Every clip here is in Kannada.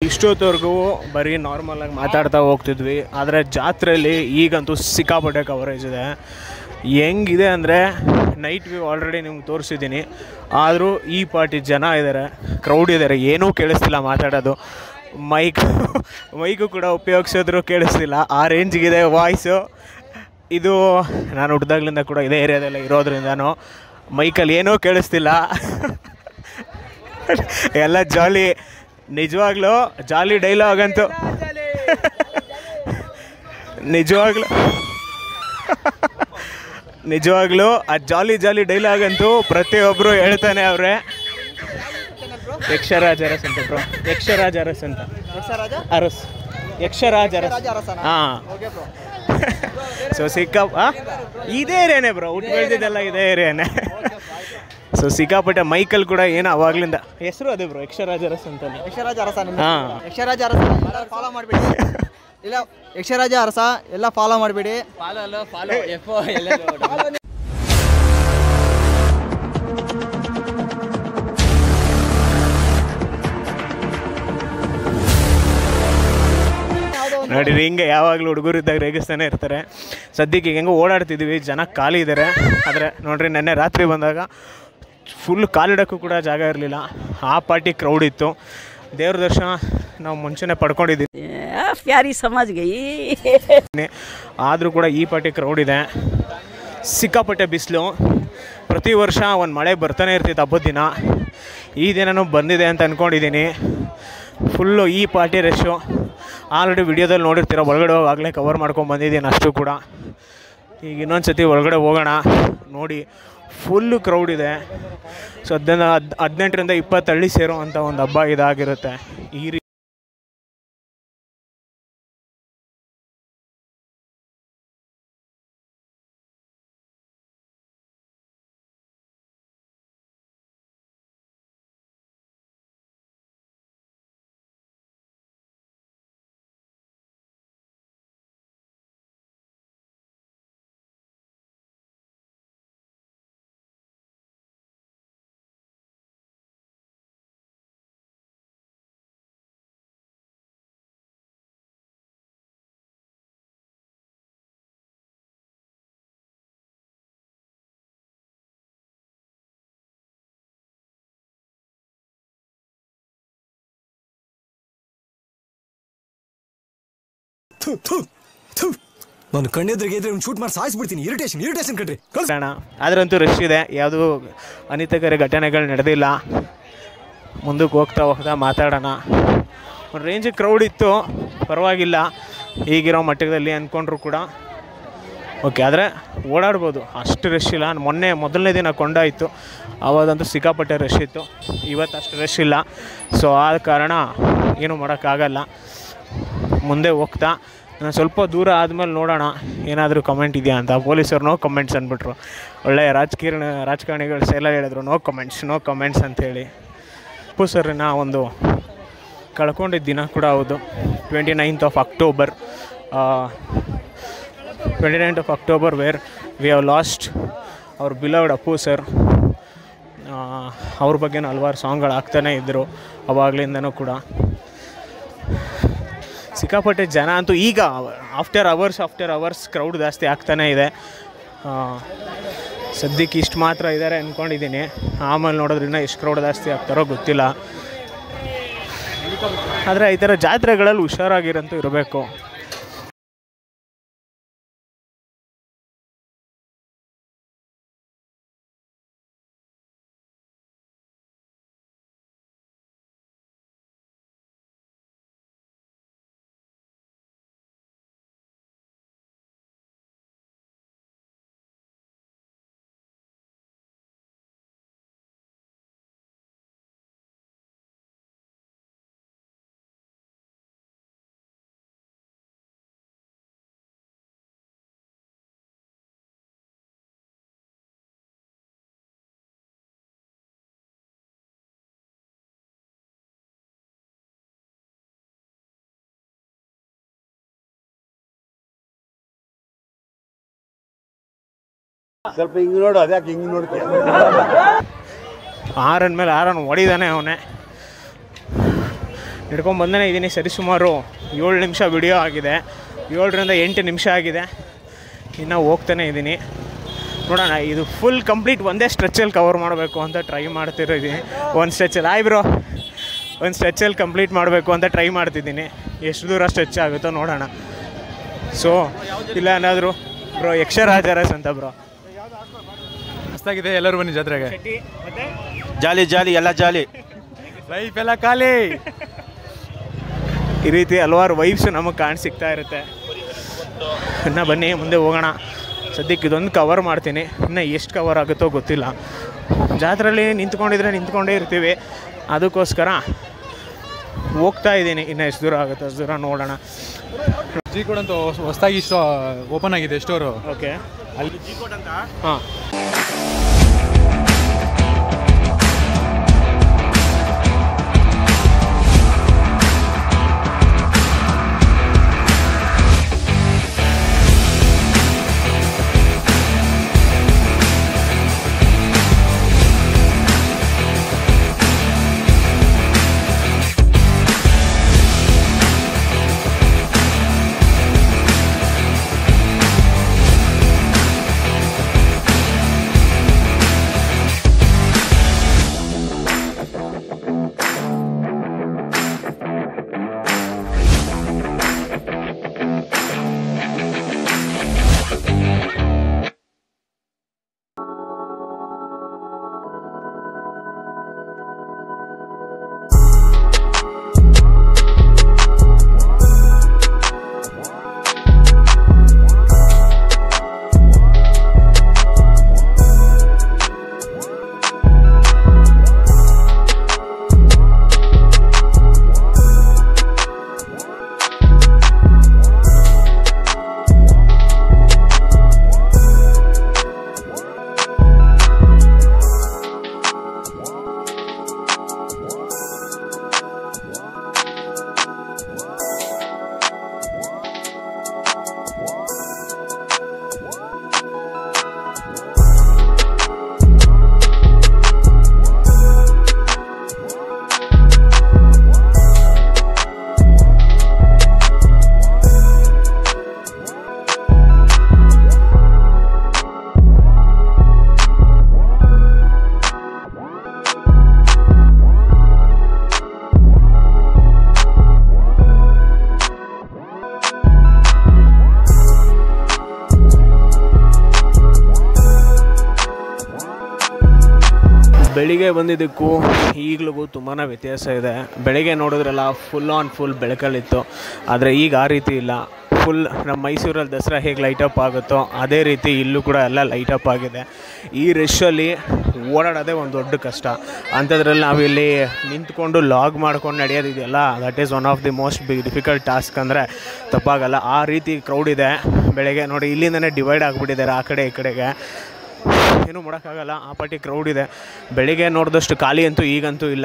ಇಷ್ಟೊತ್ತವರೆಗೂ ಬರೀ ನಾರ್ಮಲಾಗಿ ಮಾತಾಡ್ತಾ ಹೋಗ್ತಿದ್ವಿ ಆದರೆ ಜಾತ್ರೆಯಲ್ಲಿ ಈಗಂತೂ ಸಿಕ್ಕಾಪಟ್ಟೆ ಕವರೇಜ್ ಇದೆ ಹೆಂಗಿದೆ ಅಂದರೆ ನೈಟ್ ವ್ಯೂ ಆಲ್ರೆಡಿ ನಿಮ್ಗೆ ತೋರಿಸಿದ್ದೀನಿ ಆದರೂ ಈ ಪಾರ್ಟಿ ಜನ ಇದ್ದಾರೆ ಕ್ರೌಡ್ ಇದ್ದಾರೆ ಏನೂ ಕೇಳಿಸ್ತಿಲ್ಲ ಮಾತಾಡೋದು ಮೈಕ್ ಮೈಕು ಕೂಡ ಉಪಯೋಗಿಸಿದ್ರು ಕೇಳಿಸ್ತಿಲ್ಲ ಆ ರೇಂಜಿಗಿದೆ ವಾಯ್ಸು ಇದು ನಾನು ಹುಡ್ದಾಗ್ಲಿಂದ ಕೂಡ ಇದೇ ಏರಿಯಾದಲ್ಲೇ ಇರೋದ್ರಿಂದನೂ ಮೈಕಲ್ಲಿ ಏನೂ ಕೇಳಿಸ್ತಿಲ್ಲ ಎಲ್ಲ ಜಾಲಿ ನಿಜವಾಗ್ಲೂ ಜಾಲಿ ಡೈಲಾಗ್ ಅಂತೂ ನಿಜವಾಗ್ಲೂ ನಿಜವಾಗ್ಲೂ ಆ ಜಾಲಿ ಜಾಲಿ ಡೈಲಾಗ್ ಅಂತೂ ಪ್ರತಿಯೊಬ್ಬರು ಹೇಳ್ತಾನೆ ಅವ್ರೆ ಯಕ್ಷರಾಜ್ ಅರಸ್ ಅಂತ ಬ್ರೋ ಯಕ್ಷರಾಜ್ ಅರಸ್ ಅಂತ ಅರಸ್ ಯಕ್ಷರಾಜ್ ಅರಸ್ ಹಾಂ ಸೊ ಸಿಕ್ಕಪ್ಪ ಇದೇ ಏರಿಯಾನೇ ಬ್ರೋ ಹುಟ್ಟು ಬೆಳೆದಿದ್ದೆಲ್ಲ ಇದೇ ಏರಿಯಾನೇ ಸೊ ಸಿಕ್ಕಾಪಟ್ಟೆ ಮೈಕಲ್ ಕೂಡ ಏನೋ ಅವಾಗ್ಲಿಂದ ಹೆಸರು ಅದೇ ಬ್ರೋ ಯಕ್ಷರಾಜ್ ಅರಸ್ ಅಂತ ಯಕ್ಷರಾಜ ಅರಸ ನಿಮ್ಮ ಹಾ. ಯಕ್ಷರಾಜ ಅರಸ ಫಾಲೋ ಮಾಡಿಬಿಡಿ ಇಲ್ಲ ಯಕ್ಷರಾಜ ಅರಸ ಎಲ್ಲ ಫಾಲೋ ಮಾಡಿಬಿಡಿ ನೋಡಿರಿ ಹಿಂಗೆ ಯಾವಾಗಲೂ ಹುಡುಗರು ಇದ್ದಾಗ ರೇಗಿಸ್ತಾನೆ ಇರ್ತಾರೆ ಸದ್ಯಕ್ಕೆ ಹೆಂಗೋ ಓಡಾಡ್ತಿದ್ದೀವಿ ಜನ ಖಾಲಿ ಇದ್ದಾರೆ ಆದರೆ ನೋಡ್ರಿ ನೆನ್ನೆ ರಾತ್ರಿ ಬಂದಾಗ ಫುಲ್ ಕಾಲಿಡೋಕ್ಕೂ ಕೂಡ ಜಾಗ ಇರಲಿಲ್ಲ ಆ ಪಾರ್ಟಿ ಕ್ರೌಡ್ ಇತ್ತು ದೇವ್ರ ದರ್ಶನ ನಾವು ಮುಂಚೆನೇ ಪಡ್ಕೊಂಡಿದ್ದೀವಿ प्यारी समझ गई ಆದರೂ ಕೂಡ ಈ ಪಾರ್ಟಿ ಕ್ರೌಡ್ ಇದೆ ಸಿಕ್ಕಾಪಟ್ಟೆ ಬಿಸಿಲು ಪ್ರತಿ ವರ್ಷ ಒಂದು ಮಳೆ ಬರ್ತಾನೆ ಇರ್ತಿತ್ತು ಹಬ್ಬದ ದಿನ ಈ ದಿನನೂ ಬಂದಿದೆ ಅಂತ ಅಂದ್ಕೊಂಡಿದ್ದೀನಿ ಫುಲ್ಲು ಈ ಪಾರ್ಟಿ ರಶ್ಶು ಆಲ್ರೆಡಿ ವಿಡಿಯೋದಲ್ಲಿ ನೋಡಿರ್ತೀರ ಒಳಗಡೆ ಆಗಲೇ ಕವರ್ ಮಾಡ್ಕೊಂಡು ಬಂದಿದ್ದೀನಿ ಅಷ್ಟು ಕೂಡ ಈಗ ಇನ್ನೊಂದು ಸತಿ ಒಳಗಡೆ ಹೋಗೋಣ ನೋಡಿ ಫುಲ್ಲು ಕ್ರೌಡ್ ಇದೆ ಸೊ ಹದಿನ ಹದ್ ಹದಿನೆಂಟರಿಂದ ಇಪ್ಪತ್ತು ಹಳ್ಳಿ ಸೇರೋ ಅಂಥ ಒಂದು ಹಬ್ಬ ಇದಾಗಿರುತ್ತೆ ಈ ರೀತಿ ನಾನು ಕಣ್ಣೆದ್ರಿಗೆ ಇದ್ರೆ ಒಂದು ಶೂಟ್ ಮಾಡಿ ಸಾಯಿಸ್ಬಿಡ್ತೀನಿ ಇರಿಟೇಷನ್ ಇರಿಟೇಷನ್ ಕಣ್ರಿ ಕಳ್ಸಿ ಕಾರಣ ಆದ್ರಂತೂ ರಶ್ ಇದೆ ಯಾವುದೂ ಅನಿತಕರ ಘಟನೆಗಳು ನಡೆದಿಲ್ಲ ಮುಂದಕ್ಕೆ ಹೋಗ್ತಾ ಹೋಗ್ತಾ ಮಾತಾಡೋಣ ಒಂದು ರೇಂಜಿಗೆ ಕ್ರೌಡ್ ಇತ್ತು ಪರವಾಗಿಲ್ಲ ಈಗಿರೋ ಮಟ್ಟದಲ್ಲಿ ಅಂದ್ಕೊಂಡ್ರು ಕೂಡ ಓಕೆ ಆದರೆ ಓಡಾಡ್ಬೋದು ಅಷ್ಟು ರಶ್ ಇಲ್ಲ ಮೊನ್ನೆ ಮೊದಲನೇ ದಿನ ಕೊಂಡಾಯಿತು ಅವಾಗಂತೂ ಸಿಕ್ಕಾಪಟ್ಟೆ ರಶ್ ಇತ್ತು ಇವತ್ತು ಅಷ್ಟು ರಶ್ ಇಲ್ಲ ಸೊ ಆ ಕಾರಣ ಏನು ಮಾಡೋಕ್ಕಾಗಲ್ಲ ಮುಂದೆ ಹೋಗ್ತಾ ನಾನು ಸ್ವಲ್ಪ ದೂರ ಆದಮೇಲೆ ನೋಡೋಣ ಏನಾದರೂ ಕಮೆಂಟ್ ಇದೆಯಾ ಅಂತ ಪೊಲೀಸರು ನೋ ಕಮೆಂಟ್ಸ್ ಅಂದ್ಬಿಟ್ರು ಒಳ್ಳೆಯ ರಾಜಕೀಯ ರಾಜಕಾರಣಿಗಳು ಎಲ್ಲ ಹೇಳಿದ್ರು ನೋ ಕಮೆಂಟ್ಸ್ ನೋ ಕಮೆಂಟ್ಸ್ ಅಂತೇಳಿ ಅಪ್ಪು ಸರ್ನ ಒಂದು ಕಳ್ಕೊಂಡಿದ್ದ ದಿನ ಕೂಡ ಹೌದು twenty ninth of October twenty ninth of October where we have lost ಅವ್ರ ಬಿಲವ್ಡ್ ಅಪ್ಪು ಸರ್ ಅವ್ರ ಬಗ್ಗೆನೂ ಹಲ್ವಾರು ಸಾಂಗ್ಗಳು ಆಗ್ತಾನೇ ಇದ್ದರು ಅವಾಗಲಿಂದನೂ ಕೂಡ ಸಿಕ್ಕಾಪಟ್ಟೆ ಜನ ಅಂತೂ ಈಗ after hours after hours crowd ಜಾಸ್ತಿ ಆಗ್ತಾನೇ ಇದೆ ಆ, ಸದ್ಯಕ್ಕೆ ಇಷ್ಟು ಮಾತ್ರ ಇದ್ದಾರೆ ಅಂದ್ಕೊಂಡಿದ್ದೀನಿ ಆಮೇಲೆ ನೋಡೋದ್ರಿಂದ ಎಷ್ಟು ಕ್ರೌಡ್ ಜಾಸ್ತಿ ಆಗ್ತಾರೋ ಗೊತ್ತಿಲ್ಲ ಆದರೆ ಈ ಥರ ಜಾತ್ರೆಗಳಲ್ಲಿ ಹುಷಾರಾಗಿರಂತೂ ಇರಬೇಕು ಸ್ವಲ್ಪ ಹಿಂಗೆ ನೋಡು ಅದ್ಯಾಕೆ ಹಿಂಗೆ ನೋಡ್ತೀಯ ಆರನ್ ಮೇಲೆ ಆರನ್ ಹೊಡಿದಾನೆ ಅವನೇ ಹಿಡ್ಕೊಂಡು ಬಂದೇ ಇದ್ದೀನಿ ಸರಿಸುಮಾರು ಏಳು ನಿಮಿಷ ವಿಡಿಯೋ ಆಗಿದೆ ಏಳರಿಂದ ಎಂಟು ನಿಮಿಷ ಆಗಿದೆ ಇನ್ನು ಹೋಗ್ತಾನೆ ಇದ್ದೀನಿ ನೋಡೋಣ ಇದು ಫುಲ್ ಕಂಪ್ಲೀಟ್ ಒಂದೇ ಸ್ಟ್ರೆಚ್ಚಲ್ಲಿ ಕವರ್ ಮಾಡಬೇಕು ಅಂತ ಟ್ರೈ ಮಾಡ್ತಿರೋದ್ದೀನಿ ಒಂದು ಸ್ಟ್ರೆಚಲ್ಲಿ ಆಯ್ ಬ್ರೋ ಒಂದು ಸ್ಟ್ರೆಚ್ಚಲ್ಲಿ ಕಂಪ್ಲೀಟ್ ಮಾಡಬೇಕು ಅಂತ ಟ್ರೈ ಮಾಡ್ತಿದ್ದೀನಿ ಎಷ್ಟು ದೂರ ಸ್ಟ್ರೆಚ್ ಆಗುತ್ತೋ ನೋಡೋಣ ಸೊ ಇಲ್ಲ ಏನಾದರೂ ಬ್ರೋ ಯಕ್ಷರಾಜರಸ್ ಅಂತ ಬ್ರೋ ಮಸ್ತಾಗಿದೆ ಎಲ್ಲರೂ ಬನ್ನಿ ಜಾತ್ರೆಗೆ ಜಾಲಿ ಜಾಲಿ ಎಲ್ಲ ಜಾಲಿ ಲೈಫ್ ಎಲ್ಲ ಖಾಲಿ ಈ ರೀತಿ ಹಲವಾರು ವೈಬ್ಸ್ ನಮಗೆ ಕಾಣ್ ಸಿಗ್ತಾ ಇರುತ್ತೆ ಇನ್ನು ಬನ್ನಿ ಮುಂದೆ ಹೋಗೋಣ ಸದ್ಯಕ್ಕೆ ಇದೊಂದು ಕವರ್ ಮಾಡ್ತೀನಿ ಇನ್ನು ಎಷ್ಟು ಕವರ್ ಆಗುತ್ತೋ ಗೊತ್ತಿಲ್ಲ ಜಾತ್ರೆಯಲ್ಲಿ ನಿಂತ್ಕೊಂಡಿದ್ರೆ ನಿಂತ್ಕೊಂಡೇ ಇರ್ತೀವಿ ಅದಕ್ಕೋಸ್ಕರ ಹೋಗ್ತಾ ಇದ್ದೀನಿ ಇನ್ನು ಎಷ್ಟು ದೂರ ಆಗುತ್ತೆ ಅಷ್ಟು ದೂರ ನೋಡೋಣ ಜಿ ಕೂಡ ಅಂತ ಹೊಸದಾಗಿ ಇಷ್ಟು ಓಪನ್ ಆಗಿದೆ ಸ್ಟೋರು ಓಕೆ ಅಲ್ಲಿ ಹಾಂ ಬೆಳಿಗ್ಗೆ ಬಂದಿದ್ದಕ್ಕೂ ಈಗಲಿಗೂ ತುಂಬಾ ವ್ಯತ್ಯಾಸ ಇದೆ ಬೆಳಿಗ್ಗೆ ನೋಡಿದ್ರಲ್ಲ ಫುಲ್ ಆನ್ ಫುಲ್ ಬೆಳಕಲ್ಲಿತ್ತು ಆದರೆ ಈಗ ಆ ರೀತಿ ಇಲ್ಲ ಫುಲ್ ನಮ್ಮ ಮೈಸೂರಲ್ಲಿ ದಸರಾ ಹೇಗೆ ಲೈಟಪ್ ಆಗುತ್ತೋ ಅದೇ ರೀತಿ ಇಲ್ಲೂ ಕೂಡ ಎಲ್ಲ ಲೈಟಪ್ ಆಗಿದೆ ಈ ರಶ್ಶಲ್ಲಿ ಓಡಾಡೋದೇ ಒಂದು ದೊಡ್ಡ ಕಷ್ಟ ಅಂಥದ್ರಲ್ಲಿ ನಾವಿಲ್ಲಿ ನಿಂತ್ಕೊಂಡು ಲಾಗ್ ಮಾಡ್ಕೊಂಡು ನಡೆಯೋದಿದೆಯಲ್ಲ that is one of the most big difficult task ಅಂದರೆ ತಪ್ಪಾಗಲ್ಲ ಆ ರೀತಿ ಕ್ರೌಡ್ ಇದೆ ಬೆಳಗ್ಗೆ ನೋಡಿ ಇಲ್ಲಿಂದನೇ ಡಿವೈಡ್ ಆಗಿಬಿಟ್ಟಿದ್ದಾರೆ ಆ ಕಡೆ ಈ ಕಡೆಗೆ ಏನೂ ಮಾಡೋಕ್ಕಾಗಲ್ಲ ಆ ಪಾಟಿ ಕ್ರೌಡ್ ಇದೆ ಬೆಳಿಗ್ಗೆ ನೋಡಿದಷ್ಟು ಖಾಲಿ ಅಂತೂ ಈಗಂತೂ ಇಲ್ಲ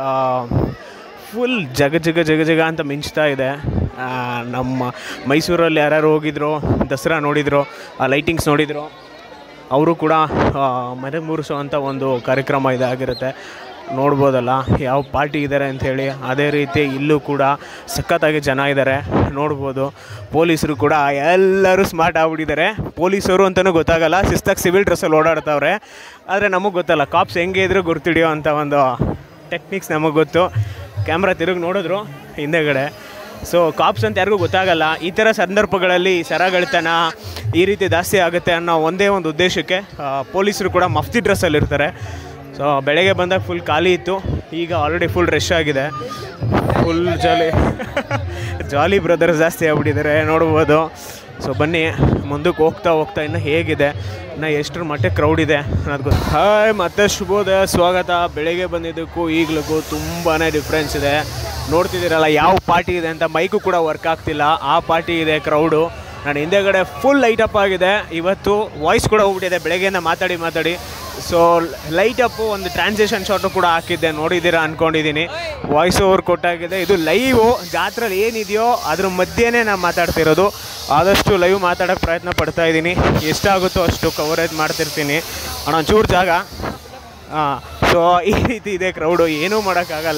ಫುಲ್ ಜಗ ಜಗ ಜಗ ಜಗ ಅಂತ ಮಿಂಚ್ತಾ ಇದೆ ಆ, ನಮ್ಮ ಮೈಸೂರಲ್ಲಿ ಯಾರ್ಯಾರು ಹೋಗಿದ್ರು ದಸರಾ ನೋಡಿದ್ರು ಆ ಲೈಟಿಂಗ್ಸ್ ನೋಡಿದ್ರು ಅವರು ಕೂಡ ಆ, ಮನೆ ಮುರಿಸೋ ಅಂತ ಒಂದು ಕಾರ್ಯಕ್ರಮ ಇದಾಗಿರುತ್ತೆ ನೋಡ್ಬೋದಲ್ಲ ಯಾವ ಪಾರ್ಟಿ ಇದ್ದಾರೆ ಅಂಥೇಳಿ ಅದೇ ರೀತಿ ಇಲ್ಲೂ ಕೂಡ ಸಖತ್ತಾಗಿ ಜನ ಇದ್ದಾರೆ ನೋಡ್ಬೋದು ಪೊಲೀಸರು ಕೂಡ ಎಲ್ಲರೂ ಸ್ಮಾರ್ಟ್ ಆಗ್ಬಿಟ್ಟಿದ್ದಾರೆ ಪೊಲೀಸರು ಅಂತಲೂ ಗೊತ್ತಾಗಲ್ಲ ಶಿಸ್ತಾಗಿ ಸಿವಿಲ್ ಡ್ರೆಸ್ಸಲ್ಲಿ ಓಡಾಡ್ತಾವ್ರೆ ಆದರೆ ನಮಗೆ ಗೊತ್ತಲ್ಲ ಕಾಪ್ಸ್ ಹೆಂಗೆ ಇದ್ರೂ ಗುರ್ತಿಡಿಯೋ ಅಂತ ಒಂದು ಟೆಕ್ನಿಕ್ಸ್ ನಮಗೆ ಗೊತ್ತು ಕ್ಯಾಮ್ರಾ ತಿರುಗಿ ನೋಡಿದ್ರು ಹಿಂದೆಗಡೆ ಸೊ ಕಾಪ್ಸ್ ಅಂತ ಯಾರಿಗೂ ಗೊತ್ತಾಗಲ್ಲ ಈ ಥರ ಸಂದರ್ಭಗಳಲ್ಲಿ ಸರಗಳ್ತನ ಈ ರೀತಿ ಜಾಸ್ತಿ ಆಗುತ್ತೆ ಅನ್ನೋ ಒಂದೇ ಒಂದು ಉದ್ದೇಶಕ್ಕೆ ಪೊಲೀಸರು ಕೂಡ ಮಫ್ತಿ ಡ್ರೆಸ್ಸಲ್ಲಿ ಇರ್ತಾರೆ ಸೊ ಬೆಳಗ್ಗೆ ಬಂದಾಗ ಫುಲ್ ಖಾಲಿ ಇತ್ತು ಈಗ ಆಲ್ರೆಡಿ ಫುಲ್ ರಶ್ ಆಗಿದೆ ಫುಲ್ ಜಾಲಿ ಜಾಲಿ ಬ್ರದರ್ಸ್ ಜಾಸ್ತಿ ಆಗ್ಬಿಟ್ಟಿದ್ದಾರೆ ನೋಡ್ಬೋದು ಸೊ ಬನ್ನಿ ಮುಂದಕ್ಕೆ ಹೋಗ್ತಾ ಹೋಗ್ತಾ ಇನ್ನು ಹೇಗಿದೆ ಇನ್ನು ಎಷ್ಟರ ಮಟ್ಟಿಗೆ ಕ್ರೌಡ್ ಇದೆ ಅನ್ನೋದು ಗೊತ್ತು ಹಾಯ್ ಮತ್ತೆ ಶುಭೋದಯ ಸ್ವಾಗತ ಬೆಳಗ್ಗೆ ಬಂದಿದ್ದಕ್ಕೂ ಈಗಲಿಗೂ ತುಂಬಾ ಡಿಫ್ರೆನ್ಸ್ ಇದೆ ನೋಡ್ತಿದ್ದೀರಲ್ಲ ಯಾವ ಪಾರ್ಟಿ ಇದೆ ಅಂತ ಮೈಕು ಕೂಡ ವರ್ಕ್ ಆಗ್ತಿಲ್ಲ ಆ ಪಾರ್ಟಿ ಇದೆ ಕ್ರೌಡು ನಾನು ಹಿಂದೆಗಡೆ ಫುಲ್ ಲೈಟಪ್ ಆಗಿದೆ ಇವತ್ತು ವಾಯ್ಸ್ ಕೂಡ ಹೋಗ್ಬಿಟ್ಟಿದೆ ಬೆಳಗ್ಗೆಯಿಂದ ಮಾತಾಡಿ ಮಾತಾಡಿ ಸೊ ಲೈಟಪ್ಪು ಒಂದು ಟ್ರಾನ್ಸಾಕ್ಷನ್ ಶಾಟು ಕೂಡ ಹಾಕಿದ್ದೆ ನೋಡಿದ್ದೀರಾ ಅಂದ್ಕೊಂಡಿದ್ದೀನಿ ವಾಯ್ಸ್ ಓವರ್ ಕೊಟ್ಟಾಗಿದೆ ಇದು ಲೈವು ಜಾತ್ರೆಲಿ ಏನಿದೆಯೋ ಅದ್ರ ಮಧ್ಯೆನೇ ನಾನು ಮಾತಾಡ್ತಿರೋದು ಆದಷ್ಟು ಲೈವ್ ಮಾತಾಡೋಕ್ಕೆ ಪ್ರಯತ್ನ ಪಡ್ತಾ ಇದ್ದೀನಿ ಎಷ್ಟಾಗುತ್ತೋ ಅಷ್ಟು ಕವರೇಜ್ ಮಾಡ್ತಿರ್ತೀನಿ ಅಣ್ಣ ಒಂಚೂರು ಜಾಗ ಹಾಂ ಸೊ ಈ ರೀತಿ ಇದೆ ಕ್ರೌಡು ಏನೂ ಮಾಡೋಕ್ಕಾಗಲ್ಲ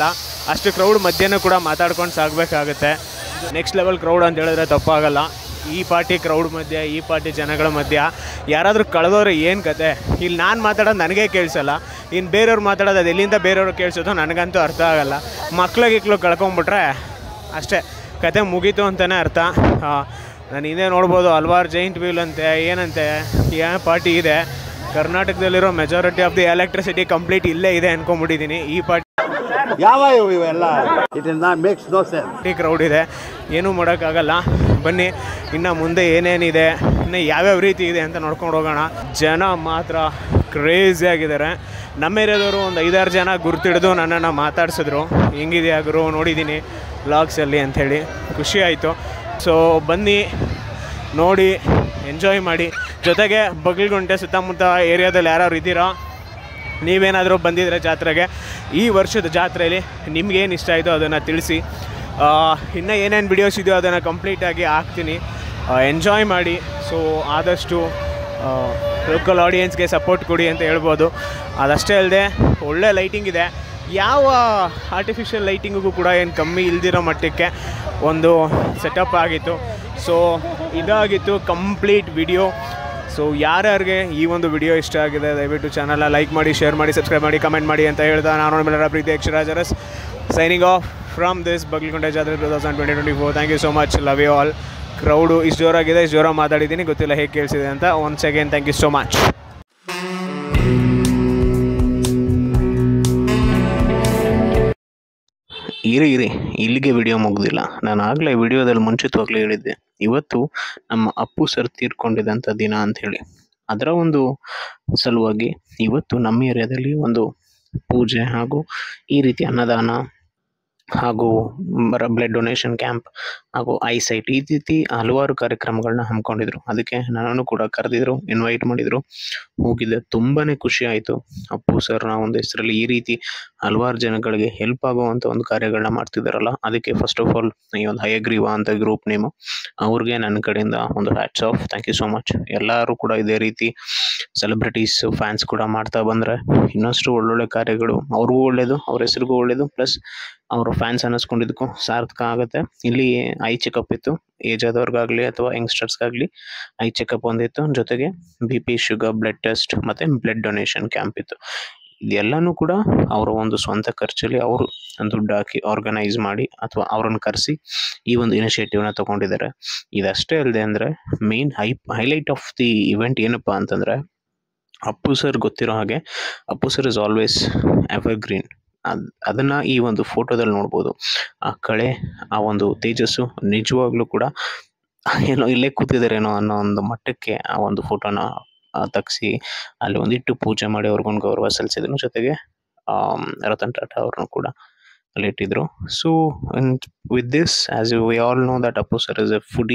ಅಷ್ಟು ಕ್ರೌಡ್ ಮಧ್ಯನೂ ಕೂಡ ಮಾತಾಡ್ಕೊಂಡು ಸಾಗಬೇಕಾಗುತ್ತೆ ನೆಕ್ಸ್ಟ್ ಲೆವೆಲ್ ಕ್ರೌಡ್ ಅಂತ ಹೇಳಿದ್ರೆ ತಪ್ಪಾಗಲ್ಲ ಈ ಪಾರ್ಟಿ ಕ್ರೌಡ್ ಮಧ್ಯೆ ಈ ಪಾರ್ಟಿ ಜನಗಳ ಮಧ್ಯ ಯಾರಾದರೂ ಕಳೆದವ್ರೆ ಏನು ಕತೆ ಇಲ್ಲಿ ನಾನು ಮಾತಾಡೋದು ನನಗೆ ಕೇಳಿಸಲ್ಲ ಇನ್ನು ಬೇರೆಯವ್ರು ಮಾತಾಡೋದು ಅದು ಎಲ್ಲಿಂದ ಬೇರೆಯವ್ರು ಕೇಳಿಸೋದು ನನಗಂತೂ ಅರ್ಥ ಆಗಲ್ಲ ಮಕ್ಳು ಗಿಕ್ಳು ಕಳ್ಕೊಂಬಿಟ್ರೆ ಅಷ್ಟೇ ಕತೆ ಮುಗೀತು ಅಂತಲೇ ಅರ್ಥ ನಾನು ಇದೇ ನೋಡ್ಬೋದು ಹಲ್ವಾರು ಜೈಂಟ್ ವೀಲ್ ಅಂತೆ ಏನಂತೆ ಏನು ಪಾರ್ಟಿ ಇದೆ ಕರ್ನಾಟಕದಲ್ಲಿರೋ majority of the electricity complete ಇಲ್ಲೇ ಇದೆ ಅನ್ಕೊಂಬಿಟ್ಟಿದ್ದೀನಿ ಈ ಪಾರ್ಟಿ ಯಾವ ಇವೆಲ್ಲ it is not makes no sense party crowd ಇದೆ ಏನೂ ಮಾಡೋಕ್ಕಾಗಲ್ಲ ಬನ್ನಿ ಇನ್ನು ಮುಂದೆ ಏನೇನಿದೆ ಇನ್ನು ಯಾವ್ಯಾವ ರೀತಿ ಇದೆ ಅಂತ ನೋಡ್ಕೊಂಡು ಹೋಗೋಣ ಜನ ಮಾತ್ರ ಕ್ರೇಜಿ ಆಗಿದ್ದಾರೆ ನಮ್ಮ ಏರಿಯಾದವರು ಒಂದು ಐದಾರು ಜನ ಗುರ್ತಿಡಿದು ನನ್ನನ್ನು ಮಾತಾಡ್ಸಿದ್ರು ಹೆಂಗಿದೆಯಾ ಗುರು ನೋಡಿದ್ದೀನಿ ವ್ಲಾಗ್ಸಲ್ಲಿ ಅಂಥೇಳಿ ಖುಷಿ ಆಯಿತು ಸೊ ಬನ್ನಿ ನೋಡಿ ಎಂಜಾಯ್ ಮಾಡಿ ಜೊತೆಗೆ ಬಗಲ್ಗುಂಟೆ ಸುತ್ತಮುತ್ತ ಏರಿಯಾದಲ್ಲಿ ಯಾರ್ಯಾರು ಇದ್ದೀರಾ ನೀವೇನಾದರೂ ಬಂದಿದ್ರೆ ಜಾತ್ರೆಗೆ ಈ ವರ್ಷದ ಜಾತ್ರೆಯಲ್ಲಿ ನಿಮ್ಗೇನು ಇಷ್ಟ ಆಯಿತು ಅದನ್ನು ತಿಳಿಸಿ ಇನ್ನು ಏನೇನು ವಿಡಿಯೋಸ್ ಇದೆಯೋ ಅದನ್ನು ಕಂಪ್ಲೀಟಾಗಿ ಹಾಕ್ತೀನಿ ಎಂಜಾಯ್ ಮಾಡಿ ಸೊ ಆದಷ್ಟು ಲೋಕಲ್ ಆಡಿಯನ್ಸ್ಗೆ ಸಪೋರ್ಟ್ ಕೊಡಿ ಅಂತ ಹೇಳ್ಬೋದು ಅದಷ್ಟೇ ಅಲ್ಲದೆ ಒಳ್ಳೆ ಲೈಟಿಂಗ್ ಇದೆ ಯಾವ ಆರ್ಟಿಫಿಷಿಯಲ್ ಲೈಟಿಂಗಿಗೂ ಕೂಡ ಏನು ಕಮ್ಮಿ ಇಲ್ದಿರೋ ಮಟ್ಟಕ್ಕೆ ಒಂದು ಸೆಟಪ್ ಆಗಿತ್ತು ಸೊ ಇದಾಗಿತ್ತು ಕಂಪ್ಲೀಟ್ ವಿಡಿಯೋ ಸೊ ಯಾರ್ಯಾರಿಗೆ ಈ ಒಂದು ವಿಡಿಯೋ ಇಷ್ಟ ಆಗಿದೆ ದಯವಿಟ್ಟು ಚಾನಲ್ನ ಲೈಕ್ ಮಾಡಿ ಶೇರ್ ಮಾಡಿ ಸಬ್ಸ್ಕ್ರೈಬ್ ಮಾಡಿ ಕಮೆಂಟ್ ಮಾಡಿ ಅಂತ ಹೇಳ್ತಾ ನಾನು ನಿಮ್ಮೆಲ್ಲರ ಪ್ರೀತಿ ಅಕ್ಷರಾಜರಸ್ ಸೈನಿಂಗ್ ಆಫ್ ಫ್ರಮ್ ದಿಸ್ ಬಗ್ಲಿಕೊಂಡೆ ಜಾತ್ರೆ two thousand twenty twenty four thank you so much love you all crowd ಇಷ್ಟು ಜೋರಾಗಿದೆ ಇಷ್ಟು ಜೋರಾಗಿ ಮಾತಾಡಿದ್ದೀನಿ ಗೊತ್ತಿಲ್ಲ ಹೇಗೆ ಕೇಳಿಸಿದೆ ಅಂತ once again thank you so much ಇರಿ ಇರಿ ಇಲ್ಲಿಗೆ ವಿಡಿಯೋ ಮುಗ್ದಿಲ್ಲ ನಾನು ಆಗಲೇ ವಿಡಿಯೋದಲ್ಲಿ ಮುಂಚಿತವಾಗ್ಲೇ ಹೇಳಿದ್ದೆ ಇವತ್ತು ನಮ್ಮ ಅಪ್ಪು ಸರ್ ತೀರ್ಕೊಂಡಿದ್ದಂಥ ದಿನ ಅಂತ ಹೇಳಿ ಅದರ ಒಂದು ಸಲುವಾಗಿ ಇವತ್ತು ನಮ್ಮ ಏರಿಯಾದಲ್ಲಿ ಒಂದು ಪೂಜೆ ಹಾಗೂ ಈ ರೀತಿ ಅನ್ನದಾನ ಹಾಗೂ ಬ್ಲಡ್ ಡೊನೇಷನ್ ಕ್ಯಾಂಪ್ ಹಾಗೂ ಐಸೈಟ್ ಈ ರೀತಿ ಹಲವಾರು ಕಾರ್ಯಕ್ರಮಗಳನ್ನ ಹಮ್ಮಿಕೊಂಡಿದ್ರು ಅದಕ್ಕೆ ನನ್ನನ್ನು ಕೂಡ ಕರೆದಿದ್ರು ಇನ್ವೈಟ್ ಮಾಡಿದರು ಹೋಗಿದ್ದೆ ತುಂಬಾ ಖುಷಿ ಆಯಿತು ಅಪ್ಪು ಸರ್ನ ಒಂದು ಹೆಸರಲ್ಲಿ ಈ ರೀತಿ ಹಲವಾರು ಜನಗಳಿಗೆ ಹೆಲ್ಪ್ ಆಗುವಂಥ ಒಂದು ಕಾರ್ಯಗಳನ್ನ ಮಾಡ್ತಿದ್ದಾರಲ್ಲ ಅದಕ್ಕೆ ಫಸ್ಟ್ ಆಫ್ ಆಲ್ ಈ ಒಂದು ಹಯಗ್ರೀವ ಅಂತ ಗ್ರೂಪ್ ನೇಮು ಅವ್ರಿಗೆ ನನ್ನ ಕಡೆಯಿಂದ ಒಂದು hats off thank you so much ಎಲ್ಲರೂ ಕೂಡ ಇದೇ ರೀತಿ ಸೆಲೆಬ್ರಿಟೀಸ್ ಫ್ಯಾನ್ಸ್ ಕೂಡ ಮಾಡ್ತಾ ಬಂದರೆ ಇನ್ನಷ್ಟು ಒಳ್ಳೊಳ್ಳೆ ಕಾರ್ಯಗಳು ಅವ್ರಿಗೂ ಒಳ್ಳೇದು ಅವ್ರ ಹೆಸರಿಗೂ ಒಳ್ಳೇದು ಪ್ಲಸ್ ಅವರು ಫ್ಯಾನ್ಸ್ ಅನ್ನಿಸ್ಕೊಂಡಿದ್ದಕ್ಕೂ ಸಾರ್ಥಕ ಆಗುತ್ತೆ ಇಲ್ಲಿ ಐ ಚೆಕಪ್ ಇತ್ತು ಏಜ್ ಆದವ್ರಿಗಾಗಲಿ ಅಥವಾ ಯಂಗ್ಸ್ಟರ್ಸ್ಗಾಗಲಿ ಐ ಚೆಕಪ್ ಒಂದಿತ್ತು ಜೊತೆಗೆ B P sugar blood test ಮತ್ತು ಬ್ಲಡ್ ಡೊನೇಷನ್ ಕ್ಯಾಂಪ್ ಇತ್ತು ಇದೆಲ್ಲನೂ ಕೂಡ ಅವರ ಒಂದು ಸ್ವಂತ ಖರ್ಚಲ್ಲಿ ಅವರು ದುಡ್ಡು ಹಾಕಿ ಆರ್ಗನೈಸ್ ಮಾಡಿ ಅಥವಾ ಅವ್ರನ್ನ ಕರೆಸಿ ಈ ಒಂದು ಇನಿಷಿಯೇಟಿವ್ನ ತಗೊಂಡಿದ್ದಾರೆ ಇದಷ್ಟೇ ಅಲ್ಲದೆ ಅಂದರೆ main high highlight of the event ಏನಪ್ಪ ಅಂತಂದರೆ ಅಪ್ಪು ಸರ್ ಗೊತ್ತಿರೋ ಹಾಗೆ Appu sir is always evergreen ಅದ್ ಅದನ್ನು ಈ ಒಂದು ಫೋಟೋದಲ್ಲಿ ನೋಡ್ಬೋದು ಆ ಕಳೆ ಆ ಒಂದು ತೇಜಸ್ಸು ನಿಜವಾಗ್ಲೂ ಕೂಡ ಏನೋ ಇಲ್ಲೇ ಕೂತಿದ್ದಾರೇನೋ ಅನ್ನೋ ಒಂದು ಮಟ್ಟಕ್ಕೆ ಆ ಒಂದು ಫೋಟೋನ ತೆಗ್ಸಿ ಅಲ್ಲಿ ಒಂದಿಟ್ಟು ಪೂಜೆ ಮಾಡಿ ಅವ್ರಿಗೊಂದು ಗೌರವ ಸಲ್ಲಿಸಿದ್ರು ಜೊತೆಗೆ ಆಮ್, ರತನ್ ಟಾಟಾ ಅವ್ರನ್ನೂ ಕೂಡ ಅಲ್ಲಿ ಇಟ್ಟಿದ್ರು so with this as you we all know that Appu sir is a foodie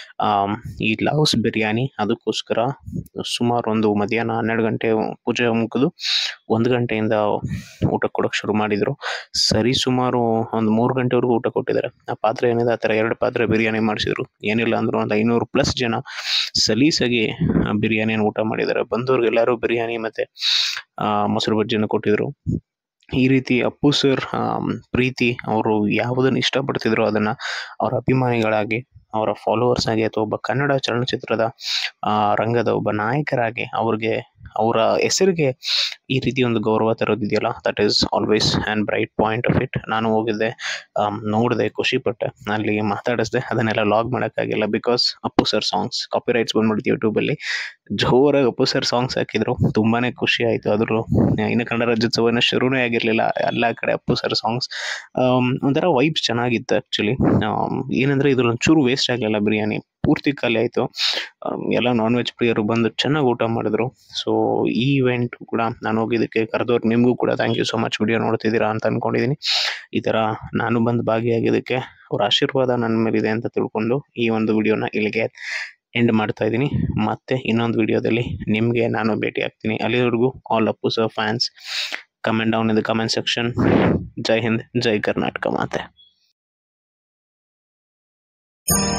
he loves biryani ಅದಕ್ಕೋಸ್ಕರ ಸುಮಾರು ಒಂದು ಮಧ್ಯಾಹ್ನ ಹನ್ನೆರಡು ಗಂಟೆ ಪೂಜೆ ಮುಗಿದು ಒಂದು ಗಂಟೆಯಿಂದ ಊಟ ಕೊಡೋಕೆ ಶುರು ಮಾಡಿದರು ಸರಿ ಸುಮಾರು ಒಂದು ಮೂರು ಗಂಟೆವರೆಗೂ ಊಟ ಕೊಟ್ಟಿದ್ದಾರೆ ಆ ಪಾತ್ರೆ ಏನಿದೆ ಆ ಥರ ಎರಡು ಪಾತ್ರೆ ಬಿರಿಯಾನಿ ಮಾಡಿಸಿದ್ರು ಏನಿಲ್ಲ ಅಂದರೂ ಒಂದು ಐನೂರು ಪ್ಲಸ್ ಜನ ಸಲೀಸಾಗಿ ಆ ಬಿರಿಯಾನಿನ ಊಟ ಮಾಡಿದ್ದಾರೆ ಬಂದವ್ರಿಗೆಲ್ಲರೂ ಬಿರಿಯಾನಿ ಮತ್ತು ಮೊಸರು ಬಜ್ಜಿನ ಕೊಟ್ಟಿದ್ರು ಈ ರೀತಿ ಅಪ್ಪು ಸರ್ ಪ್ರೀತಿ ಅವರು ಯಾವುದನ್ನು ಇಷ್ಟಪಡ್ತಿದ್ರು ಅದನ್ನು ಅವರ ಅಭಿಮಾನಿಗಳಾಗಿ ಅವರ ಫಾಲೋವರ್ಸ್ ಆಗಿ ಅಥವಾ ಒಬ್ಬ ಕನ್ನಡ ಚಲನಚಿತ್ರದ ಆ, ರಂಗದ ಒಬ್ಬ ನಾಯಕರಾಗಿ ಅವ್ರಿಗೆ ಅವರ ಹೆಸರಿಗೆ ಈ ರೀತಿ ಒಂದು ಗೌರವ ತರೋದಿದೆಯಲ್ಲ that is always and bright point of it ನಾನು ಹೋಗಿದ್ದೆ ನೋಡಿದೆ ಖುಷಿಪಟ್ಟೆ ಅಲ್ಲಿ ಮಾತಾಡಿಸ್ದೆ ಅದನ್ನೆಲ್ಲ ಲಾಗ್ ಮಾಡೋಕ್ಕಾಗಿಲ್ಲ because Appu sir songs copyrights ಬಂದ್ಬಿಡ್ತು ಯೂಟ್ಯೂಬಲ್ಲಿ ಜೋರಾಗಿ ಅಪ್ಪು ಸರ್ ಸಾಂಗ್ಸ್ ಹಾಕಿದ್ರು ತುಂಬಾ ಖುಷಿ ಆಯಿತು ಅದ್ರ ಇನ್ನು ಕನ್ನಡ ರಾಜ್ಯೋತ್ಸವ ಇನ್ನೂ ಶುರುನೇ ಆಗಿರಲಿಲ್ಲ ಎಲ್ಲ ಕಡೆ ಅಪ್ಪು ಸರ್ ಸಾಂಗ್ಸ್ ಒಂಥರ ವೈಬ್ಸ್ ಚೆನ್ನಾಗಿತ್ತು ಆ್ಯಕ್ಚುಲಿ ಏನಂದರೆ ಇದ್ರ ಒಂಚೂರು ವೇಸ್ಟ್ ಆಗಲಿಲ್ಲ ಬಿರಿಯಾನಿ ಪೂರ್ತಿ ಖಾಲಿ ಆಯಿತು ಎಲ್ಲ ನಾನ್ ವೆಜ್ ಪ್ರಿಯರು ಬಂದು ಚೆನ್ನಾಗಿ ಊಟ ಮಾಡಿದ್ರು ಸೊ ಈ ಇವೆಂಟ್ ಕೂಡ ನಾನು ಹೋಗಿದ್ದಕ್ಕೆ ಕರೆದವ್ರು ನಿಮಗೂ ಕೂಡ thank you so much video ನೋಡ್ತಿದ್ದೀರಾ ಅಂತ ಅಂದ್ಕೊಂಡಿದ್ದೀನಿ ಈ ಥರ ನಾನು ಬಂದು ಭಾಗಿಯಾಗಿದ್ದಕ್ಕೆ ಅವ್ರ ಆಶೀರ್ವಾದ ನನ್ನ ಮೇಲಿದೆ ಅಂತ ತಿಳ್ಕೊಂಡು ಈ ಒಂದು ವಿಡಿಯೋನ ಇಲ್ಲಿಗೆ ಎಂಡ್ ಮಾಡ್ತಾ ಇದ್ದೀನಿ ಮತ್ತೆ ಇನ್ನೊಂದು ವಿಡಿಯೋದಲ್ಲಿ ನಿಮಗೆ ನಾನು ಭೇಟಿ ಆಗ್ತೀನಿ ಅಲ್ಲಿವರೆಗೂ all Appu sir fans comment down in the comment section Jai Hind Jai Karnataka ಮಾತೆ